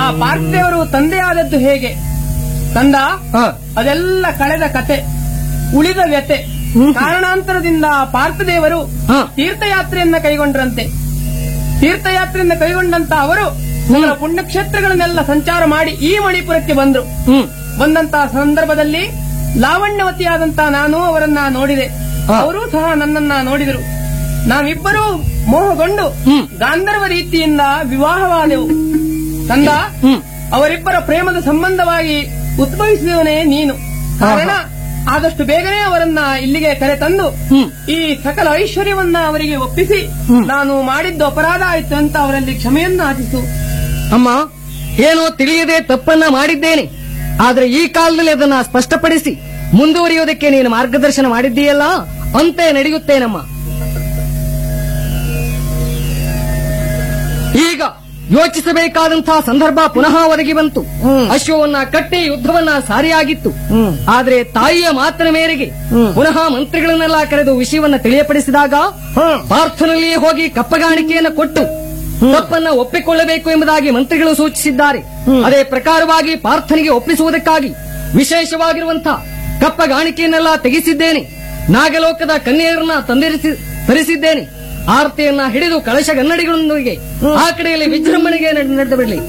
ಪಾರ್ಥಿದೇವರು ತಂದೆಯಾದದ್ದು ಹೇಗೆ ತಂದ ಹ. ಅದೆಲ್ಲ ಕಳೆದ ಕತೆ ಉಳಿದ ವ್ಯತೆ ಹ್ಮ್. ಕಾರಣಾಂತರದಿಂದ ಪಾರ್ಥದೇವರು ಹ. ತೀರ್ಥಯಾತ್ರೆಯನ್ನ ಕೈಗೊಂಡ್ರಂತೆ ತೀರ್ಥಯಾತ್ರೆಯನ್ನ ಕೈಗೊಂಡಂತ ಅವರು ಅವರ ಪುಣ್ಯಕ್ಷೇತ್ರಗಳನ್ನೆಲ್ಲ ಸಂಚಾರ ಮಾಡಿ ಈ ಮಣಿಪುರಕ್ಕೆ ಬಂದ್ರು ಹ್ಮ್ ಬಂದಂತಹ ಸಂದರ್ಭದಲ್ಲಿ ಲಾವಣ್ಯವತಿಯಾದಂತ ನಾನು ಅವರನ್ನ ನೋಡಿದೆ ಹ. ಅವರೂ ಸಹ ನನ್ನನ್ನ ನೋಡಿದರು ನಾವಿಬ್ಬರೂ ಮೋಹಗೊಂಡು ಹ್ಮ್. ಗಾಂಧರ್ವ ರೀತಿಯಿಂದ ವಿವಾಹವಾದೆವು ತಂದ ಹ್ಮ್ ಅವರಿಬ್ಬರ ಪ್ರೇಮದ ಸಂಬಂಧವಾಗಿ ಉದ್ಭವಿಸಿದವನೇ ನೀನು ಕಾರಣ ಆದಷ್ಟು ಬೇಗನೆ ಅವರನ್ನ ಇಲ್ಲಿಗೆ ಕರೆತಂದು ಹ್ಮ್. ಈ ಸಕಲ ಐಶ್ವರ್ಯವನ್ನ ಅವರಿಗೆ ಒಪ್ಪಿಸಿ ಹ್ಮ್. ನಾನು ಮಾಡಿದ್ದು ಅಪರಾಧ ಆಯ್ತು ಅಂತ ಅವರಲ್ಲಿ ಕ್ಷಮೆಯನ್ನು ಯಾಚಿಸು ಅಮ್ಮ ಏನೋ ತಿಳಿಯದೆ ತಪ್ಪನ್ನ ಮಾಡಿದ್ದೇನೆ ಆದ್ರೆ ಈ ಕಾಲದಲ್ಲಿ ಅದನ್ನ ಸ್ಪಷ್ಟಪಡಿಸಿ ಮುಂದುವರಿಯುವುದಕ್ಕೆ ನೀನು ಮಾರ್ಗದರ್ಶನ ಮಾಡಿದ್ದೀಯಲ್ಲ ಅಂತೆ ನಡೆಯುತ್ತೇನಮ್ಮ ಈಗ ಯೋಚಿಸಬೇಕಾದಂತಹ ಸಂದರ್ಭ ಪುನಃ ಒದಗಿ ಬಂತು ಹ್ಮ್. ಅಶ್ವವನ್ನ ಕಟ್ಟಿ ಯುದ್ಧವನ್ನ ಸಾರಿಯಾಗಿತ್ತು ಹ್ಮ್. ಆದ್ರೆ ತಾಯಿಯ ಮಾತಿನ ಮೇರೆಗೆ ಹ್ಮ್. ಪುನಃ ಮಂತ್ರಿಗಳನ್ನೆಲ್ಲ ಕರೆದು ವಿಷಯವನ್ನ ತಿಳಿಯಪಡಿಸಿದಾಗ ಹ್ಮ್. ಪಾರ್ಥನಲ್ಲಿಯೇ ಹೋಗಿ ಕಪ್ಪಗಾಣಿಕೆಯನ್ನು ಕೊಟ್ಟು ತಪ್ಪನ್ನ ಒಪ್ಪಿಕೊಳ್ಳಬೇಕು ಎಂಬುದಾಗಿ ಮಂತ್ರಿಗಳು ಸೂಚಿಸಿದ್ದಾರೆ ಹ್ಮ್. ಅದೇ ಪ್ರಕಾರವಾಗಿ ಪಾರ್ಥನಿಗೆ ಒಪ್ಪಿಸುವುದಕ್ಕಾಗಿ ವಿಶೇಷವಾಗಿರುವಂತಹ ಕಪ್ಪಗಾಣಿಕೆಯನ್ನೆಲ್ಲ ತೆಗೆಸಿದ್ದೇನೆ ನಾಗಲೋಕದ ಕನ್ಯೆಯರನ್ನ ತಂದಿರಿಸಿ ತರಿಸಿದ್ದೇನೆ ಆರತಿಯನ್ನ ಹಿಡಿದು ಕಳಶ ಗನ್ನಡಿಗಳೊಂದಿಗೆ ಆ ಕಡೆಯಲ್ಲಿ ವಿಜೃಂಭಣೆಗೆ ನಡೆದು ಬಿಡಲಿ